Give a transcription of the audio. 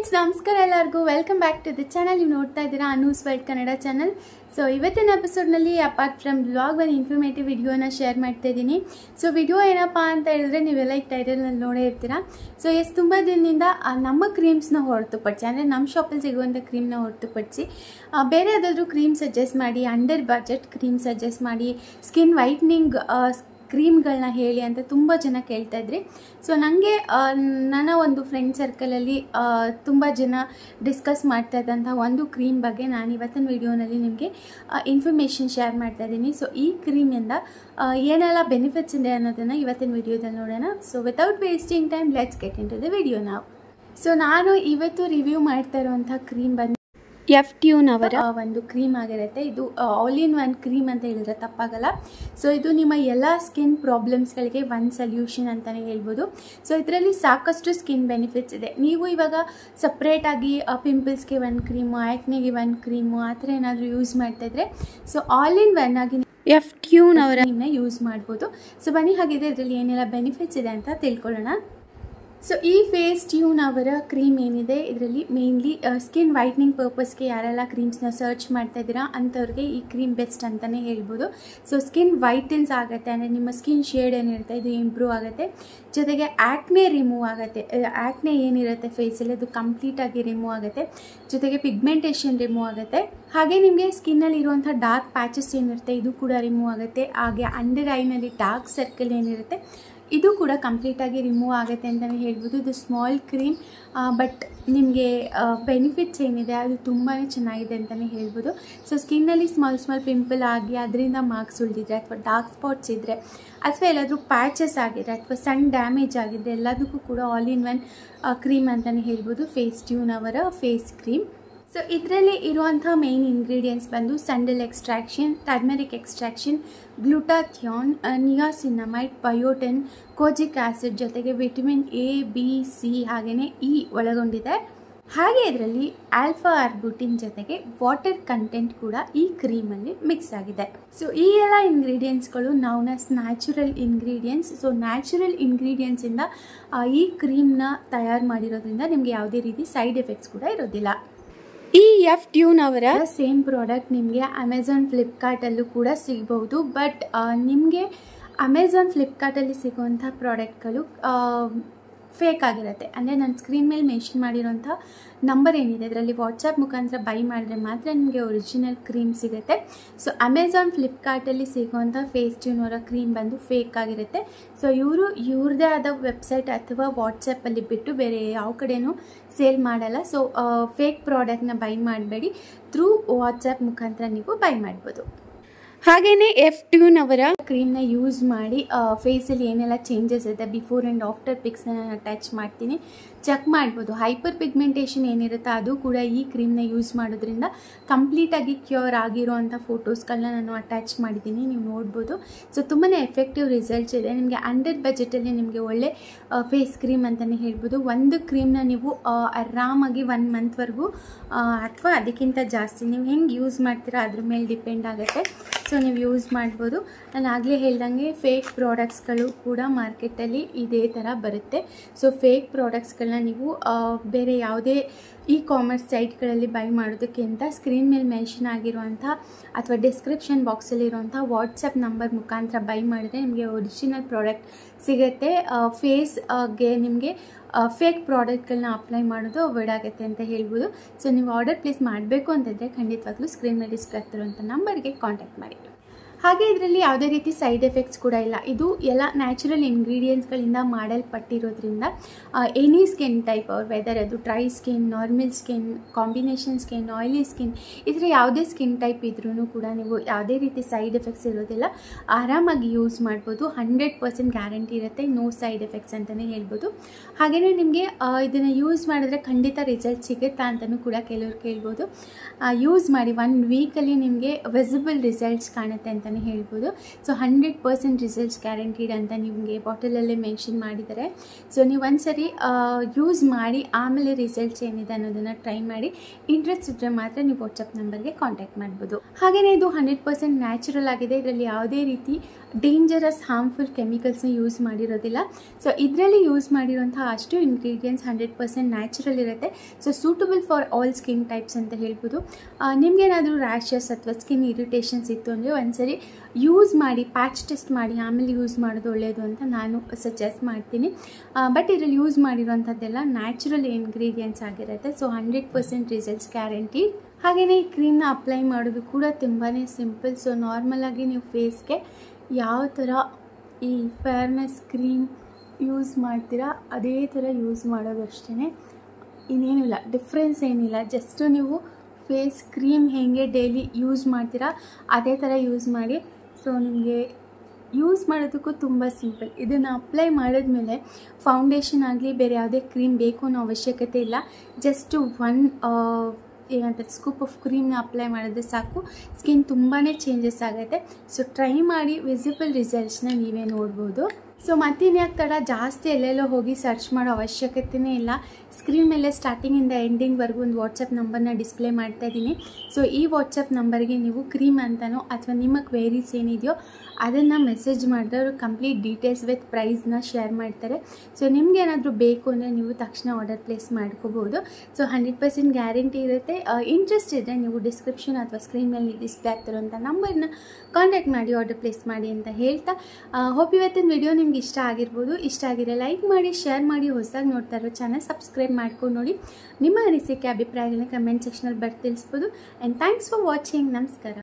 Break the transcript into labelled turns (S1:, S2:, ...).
S1: friends ನಮಸ್ಕಾರ ಎಲ್ಲರಿಗೂ welcome back to the channel ನೀವು ನೋಡ್ತಾ ಇದ್ದೀರಾ Anu's world Kannada channel so ಇವತ್ತಿನ ಎಪಿಸೋಡ್ನಲ್ಲಿ ಅಪಾರ್ಟ್ ಫ್ರಮ್ ಬ್ಲಾಗ್ ಒಂದು ಇನ್ಫಾರ್ಮೇಟಿವ್ ವಿಡಿಯೋನ ಶೇರ್ ಮಾಡ್ತಾ ಇದ್ದೀನಿ ಸೊ ವಿಡಿಯೋ ಏನಪ್ಪ ಅಂತ ಹೇಳಿದ್ರೆ ನೀವೆಲ್ಲ ಈ ಟೈಟಲ್ನಲ್ಲಿ ನೋಡೇ ಇರ್ತೀರಾ ಸೊ ಎಷ್ಟು ತುಂಬ ದಿನದಿಂದ ಆ, ನಮ್ಮ ಕ್ರೀಮ್ಸ್ನ ಹೊರತುಪಡಿಸಿ ಅಂದರೆ ನಮ್ಮ ಶಾಪಲ್ಲಿ ಸಿಗುವಂಥ ಕ್ರೀಮ್ನ ಹೊರತುಪಡಿಸಿ ಆ, ಬೇರೆ ಯಾವುದಾದ್ರೂ ಕ್ರೀಮ್ ಸಜೆಸ್ಟ್ ಮಾಡಿ ಅಂಡರ್ ಬಜೆಟ್ ಕ್ರೀಮ್ ಸಜೆಸ್ಟ್ ಮಾಡಿ ಸ್ಕಿನ್ ವೈಟ್ನಿಂಗ್ ಕ್ರೀಮ್ಗಳನ್ನ ಹೇಳಿ ಅಂತ ತುಂಬ ಜನ ಕೇಳ್ತಾ ಇದ್ರಿ ಸೊ ನನಗೆ ನನ್ನ ಒಂದು ಫ್ರೆಂಡ್ ಸರ್ಕಲಲ್ಲಿ ತುಂಬ ಜನ ಡಿಸ್ಕಸ್ ಮಾಡ್ತಾ ಇದ್ದಂಥ ಒಂದು ಕ್ರೀಮ್ ಬಗ್ಗೆ ನಾನು ಇವತ್ತಿನ ವಿಡಿಯೋನಲ್ಲಿ ನಿಮಗೆ ಇನ್ಫಾರ್ಮೇಷನ್ ಶೇರ್ ಮಾಡ್ತಾ ಇದ್ದೀನಿ ಸೊ ಈ ಕ್ರೀಮಿಂದ ಏನೆಲ್ಲ ಬೆನಿಫಿಟ್ಸ್ ಇದೆ ಅನ್ನೋದನ್ನು ಇವತ್ತಿನ ವಿಡಿಯೋದಲ್ಲಿ ನೋಡೋಣ so without wasting time let's get into the video ನಾವು ಸೊ ನಾನು ಇವತ್ತು ರಿವ್ಯೂ ಮಾಡ್ತಾ ಇರುವಂಥ ಕ್ರೀಮ್ ಬಂದು ಎಫ್ ಟ್ಯೂನ್ ಅವರ ಒಂದು ಕ್ರೀಮ್ ಆಗಿರುತ್ತೆ ಇದು ಆಲ್ ಇನ್ ಒನ್ ಕ್ರೀಮ್ ಅಂತ ಹೇಳಿದ್ರೆ ತಪ್ಪಾಗಲ್ಲ ಸೊ ಇದು ನಿಮ್ಮ ಎಲ್ಲ ಸ್ಕಿನ್ ಪ್ರಾಬ್ಲಮ್ಸ್ಗಳಿಗೆ ಒನ್ ಸೊಲ್ಯೂಷನ್ ಅಂತಲೇ ಹೇಳ್ಬೋದು ಸೊ ಇದರಲ್ಲಿ ಸಾಕಷ್ಟು ಸ್ಕಿನ್ ಬೆನಿಫಿಟ್ಸ್ ಇದೆ ನೀವು ಇವಾಗ ಸಪ್ರೇಟಾಗಿ ಪಿಂಪಲ್ಸ್ಗೆ ಒಂದು ಕ್ರೀಮು ಆ್ಯಕ್ನೆಗೆ ಒಂದು ಕ್ರೀಮು ಆ ಥರ ಏನಾದರೂ ಯೂಸ್ ಮಾಡ್ತಾ ಇದ್ರೆ ಸೊ ಆಲ್ ಇನ್ ಒನ್ ಆಗಿ ಎಫ್ ಟ್ಯೂನ್ ಅವರ ಕ್ರೀಮ್ನ ಯೂಸ್ ಮಾಡ್ಬೋದು ಸೊ ಬನ್ನಿ ಹಾಗಿದ್ರೆ ಇದರಲ್ಲಿ ಏನೆಲ್ಲ ಬೆನಿಫಿಟ್ಸ್ ಇದೆ ಅಂತ ತಿಳ್ಕೊಳ್ಳೋಣ ಸೊ ಈ ಫೇಸ್ ಟ್ಯೂನ್ ಅವರ ಕ್ರೀಮ್ ಏನಿದೆ ಇದರಲ್ಲಿ ಮೇನ್ಲಿ ಸ್ಕಿನ್ ವೈಟ್ನಿಂಗ್ ಪರ್ಪಸ್ಗೆ ಯಾರೆಲ್ಲ ಕ್ರೀಮ್ಸ್ನ ಸರ್ಚ್ ಮಾಡ್ತಾ ಇದ್ದೀರಾ ಅಂಥವ್ರಿಗೆ ಈ ಕ್ರೀಮ್ ಬೆಸ್ಟ್ ಅಂತಲೇ ಹೇಳ್ಬೋದು ಸೊ ಸ್ಕಿನ್ ವೈಟನ್ಸ್ ಆಗುತ್ತೆ ಅಂದರೆ ನಿಮ್ಮ ಸ್ಕಿನ್ ಶೇಡ್ ಏನಿರುತ್ತೆ ಇದು ಇಂಪ್ರೂವ್ ಆಗುತ್ತೆ ಜೊತೆಗೆ ಆ್ಯಕ್ನೆ ರಿಮೂವ್ ಆಗುತ್ತೆ ಆ್ಯಕ್ನೆ ಏನಿರುತ್ತೆ ಫೇಸಲ್ಲಿ ಅದು ಕಂಪ್ಲೀಟಾಗಿ ರಿಮೂವ್ ಆಗುತ್ತೆ ಜೊತೆಗೆ ಪಿಗ್ಮೆಂಟೇಷನ್ ರಿಮೂವ್ ಆಗುತ್ತೆ ಹಾಗೆ ನಿಮಗೆ ಸ್ಕಿನ್ನಲ್ಲಿ ಇರುವಂಥ ಡಾರ್ಕ್ ಪ್ಯಾಚಸ್ ಏನಿರುತ್ತೆ ಇದು ಕೂಡ ರಿಮೂವ್ ಆಗುತ್ತೆ ಹಾಗೆ ಅಂಡರ್ ಐನಲ್ಲಿ ಡಾರ್ಕ್ ಸರ್ಕಲ್ ಏನಿರುತ್ತೆ ಇದು ಕೂಡ ಕಂಪ್ಲೀಟಾಗಿ ರಿಮೂವ್ ಆಗುತ್ತೆ ಅಂತಲೇ ಹೇಳ್ಬೋದು ಇದು ಸ್ಮಾಲ್ ಕ್ರೀಮ್ ಬಟ್ ನಿಮಗೆ ಬೆನಿಫಿಟ್ಸ್ ಏನಿದೆ ಅದು ತುಂಬಾ ಚೆನ್ನಾಗಿದೆ ಅಂತಲೇ ಹೇಳ್ಬೋದು ಸೊ ಸ್ಕಿನ್ನಲ್ಲಿ ಸ್ಮಾಲ್ ಸ್ಮಾಲ್ ಪಿಂಪಲ್ ಆಗಿ ಅದರಿಂದ ಮಾರ್ಕ್ಸ್ ಉಳಿದಿದ್ರೆ ಅಥವಾ ಡಾರ್ಕ್ ಸ್ಪಾಟ್ಸ್ ಇದ್ದರೆ ಅಥವಾ ಎಲ್ಲಾದರೂ ಪ್ಯಾಚಸ್ ಆಗಿದ್ರೆ ಅಥವಾ ಸಣ್ಣ ಡ್ಯಾಮೇಜ್ ಆಗಿದ್ರೆ ಎಲ್ಲದಕ್ಕೂ ಕೂಡ ಆಲ್ ಇನ್ ಒನ್ ಕ್ರೀಮ್ ಅಂತಲೇ ಹೇಳ್ಬೋದು ಫೇಸ್ ಟ್ಯೂನ್ ಅವರ ಫೇಸ್ ಕ್ರೀಮ್ ಸೊ ಇದರಲ್ಲಿ ಇರುವಂಥ ಮೇನ್ ಇಂಗ್ರೀಡಿಯೆಂಟ್ಸ್ ಬಂದು sandal extraction turmeric extraction glutathione niacinamide biotin kojic acid ಜೊತೆಗೆ ವಿಟಮಿನ್ ಎ ಬಿ ಸಿ ಹಾಗೆಯೇ ಇ ಒಳಗೊಂಡಿದೆ ಹಾಗೆ ಇದರಲ್ಲಿ ಆಲ್ಫಾ ಆರ್ಬುಟಿನ್ ಜೊತೆಗೆ ವಾಟರ್ ಕಂಟೆಂಟ್ ಕೂಡ ಈ ಕ್ರೀಮಲ್ಲಿ ಮಿಕ್ಸ್ ಆಗಿದೆ ಸೊ ಈ ಎಲ್ಲ ಇಂಗ್ರೀಡಿಯೆಂಟ್ಸ್ಗಳು known as natural ingredients so natural ಇಂಗ್ರೀಡಿಯೆಂಟ್ಸಿಂದ ಈ ಕ್ರೀಮ್ನ ತಯಾರು ಮಾಡಿರೋದ್ರಿಂದ ನಿಮಗೆ ಯಾವುದೇ ರೀತಿ ಸೈಡ್ ಎಫೆಕ್ಟ್ಸ್ ಕೂಡ ಇರೋದಿಲ್ಲ ಈ ಎಫ್ ಟ್ಯೂನ್ ಅವರ ಸೇಮ್ ಪ್ರಾಡಕ್ಟ್ ನಿಮಗೆ ಅಮೆಝಾನ್ ಫ್ಲಿಪ್ಕಾರ್ಟಲ್ಲೂ ಕೂಡ ಸಿಗ್ಬೋದು ಬಟ್ ನಿಮಗೆ ಅಮೆಝಾನ್ ಫ್ಲಿಪ್ಕಾರ್ಟಲ್ಲಿ ಸಿಗುವಂಥ ಪ್ರಾಡಕ್ಟ್ಗಳು ಫೇಕ್ ಆಗಿರುತ್ತೆ ಅಂದರೆ ನನ್ನ ಸ್ಕ್ರೀನ್ ಮೇಲೆ ಮೆನ್ಷನ್ ಮಾಡಿರೋಂಥ ನಂಬರ್ ಏನಿದೆ ಇದರಲ್ಲಿ ವಾಟ್ಸಪ್ ಮುಖಾಂತರ ಬೈ ಮಾಡಿದ್ರೆ ಮಾತ್ರ ನಿಮಗೆ ಒರಿಜಿನಲ್ ಕ್ರೀಮ್ ಸಿಗುತ್ತೆ ಸೊ ಅಮೆಝಾನ್ ಫ್ಲಿಪ್ಕಾರ್ಟಲ್ಲಿ ಸಿಗುವಂಥ ಫೇಸ್ ಟ್ಯೂನ್ ಅವರ ಕ್ರೀಮ್ ಬಂದು ಫೇಕ್ ಆಗಿರುತ್ತೆ ಸೊ ಇವರು ಇವ್ರದ್ದೇ ಆದ ವೆಬ್ಸೈಟ್ ಅಥವಾ ವಾಟ್ಸಪ್ಪಲ್ಲಿ ಬಿಟ್ಟು ಬೇರೆ ಯಾವ ಕಡೆನೂ ಸೇಲ್ ಮಾಡಲ್ಲ ಸೊ ಫೇಕ್ ಪ್ರಾಡಕ್ಟ್ನ ಬೈ ಮಾಡಬೇಡಿ ಥ್ರೂ ವಾಟ್ಸಪ್ ಮುಖಾಂತರ ನೀವು ಬೈ ಮಾಡ್ಬೋದು ಹಾಗೆಯೇ ಎಫ್ ಟ್ಯೂನ್ ಅವರ ಕ್ರೀಮ್ನ ಯೂಸ್ ಮಾಡಿ ಫೇಸಲ್ಲಿ ಏನೆಲ್ಲ ಚೇಂಜಸ್ ಇದೆ ಬಿಫೋರ್ ಆ್ಯಂಡ್ ಆಫ್ಟರ್ ಪಿಕ್ಸ್ನ ನಾನು ಅಟ್ಯಾಚ್ ಮಾಡ್ತೀನಿ ಚೆಕ್ ಮಾಡ್ಬೋದು ಹೈಪರ್ ಪಿಗ್ಮೆಂಟೇಷನ್ ಏನಿರುತ್ತೆ ಅದು ಕೂಡ ಈ ಕ್ರೀಮ್ನ ಯೂಸ್ ಮಾಡೋದ್ರಿಂದ ಕಂಪ್ಲೀಟಾಗಿ ಕ್ಯೂರ್ ಆಗಿರೋ ಅಂಥ ಫೋಟೋಸ್ಗಳನ್ನ ನಾನು ಅಟ್ಯಾಚ್ ಮಾಡಿದ್ದೀನಿ ನೀವು ನೋಡ್ಬೋದು ಸೊ ತುಂಬಾ ಎಫೆಕ್ಟಿವ್ ರಿಸಲ್ಟ್ಸ್ ಇದೆ ನಿಮಗೆ ಅಂಡರ್ ಬಜೆಟಲ್ಲಿ ನಿಮಗೆ ಒಳ್ಳೆ ಫೇಸ್ ಕ್ರೀಮ್ ಅಂತಲೇ ಹೇಳ್ಬೋದು ಒಂದು ಕ್ರೀಮ್ನ ನೀವು ಆರಾಮಾಗಿ ಒನ್ ಮಂತ್ವರೆಗೂ ಅಥವಾ ಅದಕ್ಕಿಂತ ಜಾಸ್ತಿ ನೀವು ಹೆಂಗೆ ಯೂಸ್ ಮಾಡ್ತೀರಾ ಅದ್ರ ಮೇಲೆ ಡಿಪೆಂಡ್ ಆಗುತ್ತೆ ಸೊ ನೀವು ಯೂಸ್ ಮಾಡ್ಬೋದು ನಾನು ಆಗಲೇ ಹೇಳ್ದಂಗೆ ಫೇಕ್ ಪ್ರಾಡಕ್ಟ್ಸ್ಗಳು ಕೂಡ ಮಾರ್ಕೆಟಲ್ಲಿ ಇದೇ ಥರ ಬರುತ್ತೆ ಸೊ ಫೇಕ್ ಪ್ರಾಡಕ್ಟ್ಸ್ಗಳನ್ನ ನೀವು ಬೇರೆ ಯಾವುದೇ ಇ ಕಾಮರ್ಸ್ ಸೈಟ್ಗಳಲ್ಲಿ ಬೈ ಮಾಡೋದಕ್ಕಿಂತ ಸ್ಕ್ರೀನ್ ಮೇಲೆ ಮೆನ್ಷನ್ ಆಗಿರುವಂಥ ಅಥವಾ ಡಿಸ್ಕ್ರಿಪ್ಷನ್ ಬಾಕ್ಸಲ್ಲಿರುವಂಥ ವಾಟ್ಸಪ್ ನಂಬರ್ ಮುಖಾಂತರ ಬೈ ಮಾಡಿದ್ರೆ ನಿಮಗೆ ಒರಿಜಿನಲ್ ಪ್ರಾಡಕ್ಟ್ ಸಿಗುತ್ತೆ ಫೇಸ್ಗೆ ನಿಮಗೆ ಫೇಕ್ ಪ್ರಾಡಕ್ಟ್ಗಳನ್ನ ಅಪ್ಲೈ ಮಾಡೋದು ಅವಾಯ್ಡ್ ಆಗುತ್ತೆ ಅಂತ ಹೇಳ್ಬೋದು ಸೊ ನೀವು ಆರ್ಡರ್ ಪ್ಲೇಸ್ ಮಾಡಬೇಕು ಅಂತಂದರೆ ಖಂಡಿತವಾಗ್ಲೂ ಸ್ಕ್ರೀನಲ್ಲಿ ಡಿಸ್ಪ್ಲೇ ಆಗ್ತಿರುವಂಥ ನಂಬರ್ಗೆ ಕಾಂಟ್ಯಾಕ್ಟ್ ಮಾಡಿ ಹಾಗೆ ಇದರಲ್ಲಿ ಯಾವುದೇ ರೀತಿ ಸೈಡ್ ಎಫೆಕ್ಟ್ಸ್ ಕೂಡ ಇಲ್ಲ ಇದು ಎಲ್ಲ ನ್ಯಾಚುರಲ್ ಇಂಗ್ರೀಡಿಯೆಂಟ್ಸ್ಗಳಿಂದ ಮಾಡಲ್ಪಟ್ಟಿರೋದ್ರಿಂದ ಎನಿ ಸ್ಕಿನ್ ಟೈಪ್ ಅವ್ರ ವೆದರ್ ಅದು dry skin normal skin combination skin oily skin ಈ ಥರ ಯಾವುದೇ ಸ್ಕಿನ್ ಟೈಪ್ ಇದ್ರೂ ಕೂಡ ನೀವು ಯಾವುದೇ ರೀತಿ ಸೈಡ್ ಎಫೆಕ್ಟ್ಸ್ ಇರೋದಿಲ್ಲ ಆರಾಮಾಗಿ ಯೂಸ್ ಮಾಡ್ಬೋದು ಹಂಡ್ರೆಡ್ ಪರ್ಸೆಂಟ್ ಗ್ಯಾರಂಟಿ ಇರುತ್ತೆ ನೋ ಸೈಡ್ ಎಫೆಕ್ಟ್ಸ್ ಅಂತಲೇ ಹೇಳ್ಬೋದು ಹಾಗೆಯೇ ನಿಮಗೆ ಇದನ್ನು ಯೂಸ್ ಮಾಡಿದ್ರೆ ಖಂಡಿತ ರಿಸಲ್ಟ್ ಸಿಗುತ್ತಾ ಅಂತಲೂ ಕೂಡ ಕೆಲವ್ರು ಕೇಳ್ಬೋದು ಯೂಸ್ ಮಾಡಿ ಒನ್ ವೀಕಲ್ಲಿ ನಿಮಗೆ ವಿಸಿಬಲ್ ರಿಸಲ್ಟ್ಸ್ ಕಾಣುತ್ತೆ ಅಂತ ಹೇಳ್ಬೋದು so hundred percent results guaranteed ಅಂತ ನಿಮಗೆ ಬಾಟಲಲ್ಲೇ ಮೆನ್ಷನ್ ಮಾಡಿದ್ದಾರೆ ಸೊ ನೀವು ಒಂದ್ಸರಿ ಯೂಸ್ ಮಾಡಿ ಆಮೇಲೆ ರಿಸಲ್ಟ್ಸ್ ಏನಿದೆ ಅನ್ನೋದನ್ನು ಟ್ರೈ ಮಾಡಿ ಇಂಟ್ರೆಸ್ಟ್ ಇದ್ದರೆ ಮಾತ್ರ ನೀವು ವಾಟ್ಸಪ್ ನಂಬರ್ಗೆ ಕಾಂಟ್ಯಾಕ್ಟ್ ಮಾಡ್ಬೋದು ಹಾಗೆಯೇ ಇದು ಹಂಡ್ರೆಡ್ ಪರ್ಸೆಂಟ್ ನ್ಯಾಚುರಲ್ ಆಗಿದೆ ಇದರಲ್ಲಿ ಯಾವುದೇ ರೀತಿ ಡೇಂಜರಸ್ ಹಾರ್ಮ್ಫುಲ್ ಕೆಮಿಕಲ್ಸ್ನ ಯೂಸ್ ಮಾಡಿರೋದಿಲ್ಲ ಸೊ ಇದರಲ್ಲಿ ಯೂಸ್ ಮಾಡಿರೋಂಥ ಅಷ್ಟು ಇಂಗ್ರೀಡಿಯೆಂಟ್ಸ್ ಹಂಡ್ರೆಡ್ ಪರ್ಸೆಂಟ್ ನ್ಯಾಚುರಲ್ ಇರುತ್ತೆ so suitable for all skin types ಅಂತ ಹೇಳ್ಬೋದು ನಿಮಗೇನಾದರೂ ರ್ಯಾಷಸ್ ಅಥವಾ ಸ್ಕಿನ್ ಇರಿಟೇಷನ್ಸ್ ಇತ್ತು ಅಂದರೆ ಒಂದ್ಸರಿ ಯೂಸ್ ಮಾಡಿ ಪ್ಯಾಚ್ ಟೆಸ್ಟ್ ಮಾಡಿ ಆಮೇಲೆ ಯೂಸ್ ಮಾಡೋದು ಒಳ್ಳೆಯದು ಅಂತ ನಾನು ಸಜೆಸ್ಟ್ ಮಾಡ್ತೀನಿ ಬಟ್ ಇದರಲ್ಲಿ ಯೂಸ್ ಮಾಡಿರೋಂಥದ್ದೆಲ್ಲ ನ್ಯಾಚುರಲ್ ಇಂಗ್ರೀಡಿಯೆಂಟ್ಸ್ ಆಗಿರುತ್ತೆ so hundred percent results guarantee ಹಾಗೆಯೇ ಈ ಕ್ರೀಮ್ನ ಅಪ್ಲೈ ಮಾಡೋದು ಕೂಡ ತುಂಬಾ ಸಿಂಪಲ್ ಸೊ ನಾರ್ಮಲಾಗಿ ನೀವು ಫೇಸ್ಗೆ ಯಾವ ಥರ ಈ ಫೇರ್ನೆಸ್ ಕ್ರೀಮ್ ಯೂಸ್ ಮಾಡ್ತೀರಾ ಅದೇ ಥರ ಯೂಸ್ ಮಾಡೋದು ಅಷ್ಟೇ ಇನ್ನೇನಿಲ್ಲ ಡಿಫ್ರೆನ್ಸ್ ಏನಿಲ್ಲ ಜಸ್ಟು ನೀವು ಫೇಸ್ ಕ್ರೀಮ್ ಹೇಗೆ ಡೈಲಿ ಯೂಸ್ ಮಾಡ್ತೀರಾ ಅದೇ ಥರ ಯೂಸ್ ಮಾಡಿ ಸೊ ನಿಮಗೆ ಯೂಸ್ ಮಾಡೋದಕ್ಕೂ ತುಂಬ ಸಿಂಪಲ್ ಇದನ್ನು ಅಪ್ಲೈ ಮಾಡಿದ್ಮೇಲೆ ಫೌಂಡೇಶನ್ ಆಗಲಿ ಬೇರೆ ಯಾವುದೇ ಕ್ರೀಮ್ ಬೇಕು ಅನ್ನೋ ಅವಶ್ಯಕತೆ ಇಲ್ಲ ಜಸ್ಟು ಒನ್ ಏನಂತಾರೆ ಸ್ಕೂಪ್ ಆಫ್ ಕ್ರೀಮ್ನ ಅಪ್ಲೈ ಮಾಡಿದ್ರೆ ಸಾಕು ಸ್ಕಿನ್ ತುಂಬಾ ಚೇಂಜಸ್ ಆಗುತ್ತೆ ಸೊ ಟ್ರೈ ಮಾಡಿ ವಿಸಿಬಲ್ ರಿಸಲ್ಟ್ಸ್ನ ನೀವೇ ನೋಡ್ಬೋದು ಸೊ ಮತ್ತಿನ್ಯಾಕೆ ತಡ ಜಾಸ್ತಿ ಎಲ್ಲೆಲ್ಲೋ ಹೋಗಿ ಸರ್ಚ್ ಮಾಡೋ ಅವಶ್ಯಕತೆಯೇ ಇಲ್ಲ ಸ್ಕ್ರೀನ್ ಮೇಲೆ ಸ್ಟಾರ್ಟಿಂಗಿಂದ ಎಂಡಿಂಗ್ವರೆಗೂ ಒಂದು ವಾಟ್ಸಪ್ ನಂಬರ್ನ ಡಿಸ್ಪ್ಲೇ ಮಾಡ್ತಾ ಇದ್ದೀನಿ ಸೊ ಈ ವಾಟ್ಸಪ್ ನಂಬರ್ಗೆ ನೀವು ಕ್ರೀಮ್ ಅಂತನೋ ಅಥವಾ ನಿಮ್ಮ ಕ್ವೇರೀಸ್ ಏನಿದೆಯೋ ಅದನ್ನು ಮೆಸೇಜ್ ಮಾಡಿದ್ರೆ ಅವರು ಕಂಪ್ಲೀಟ್ ಡೀಟೇಲ್ಸ್ ವಿತ್ ಪ್ರೈಸ್ನ ಶೇರ್ ಮಾಡ್ತಾರೆ ಸೊ ನಿಮ್ಗೆ ಏನಾದರೂ ಬೇಕು ಅಂದರೆ ನೀವು ತಕ್ಷಣ ಆರ್ಡರ್ ಪ್ಲೇಸ್ ಮಾಡ್ಕೋಬೋದು ಸೊ ಹಂಡ್ರೆಡ್ ಪರ್ಸೆಂಟ್ ಗ್ಯಾರಂಟಿ ಇರುತ್ತೆ ಇಂಟ್ರೆಸ್ಟ್ ಇದ್ದರೆ ನೀವು ಡಿಸ್ಕ್ರಿಪ್ಷನ್ ಅಥವಾ ಸ್ಕ್ರೀನ್ ಮೇಲೆ ಡಿಸ್ಪ್ಲೇ ಆಗ್ತಿರೋಂಥ ನಂಬರ್ನ ಕಾಂಟ್ಯಾಕ್ಟ್ ಮಾಡಿ ಆರ್ಡರ್ ಪ್ಲೇಸ್ ಮಾಡಿ ಅಂತ ಹೇಳ್ತಾ ಹೋಪ್ ಇವತ್ತಿನ ವಿಡಿಯೋ ನಿಮ್ಗೆ ಇಷ್ಟ ಆಗಿರ್ಬೋದು ಇಷ್ಟ ಆಗಿರೋ ಲೈಕ್ ಮಾಡಿ ಶೇರ್ ಮಾಡಿ ಹೊಸದಾಗಿ ನೋಡ್ತಾ ಇರೋ ಚಾನಲ್ ಸಬ್ಸ್ಕ್ರೈಬ್ ಮಾಡ್ಕೊಂಡು ನೋಡಿ ನಿಮ್ಮ ಅನಿಸಿಕೆ ಅಭಿಪ್ರಾಯಗಳನ್ನ ಕಮೆಂಟ್ ಸೆಕ್ಷನಲ್ಲಿ ಬರ್ದು ತಿಳಿಸ್ಬೋದು ಆ್ಯಂಡ್ ಥ್ಯಾಂಕ್ಸ್ ಫಾರ್ ವಾಚಿಂಗ್ ನಮಸ್ಕಾರ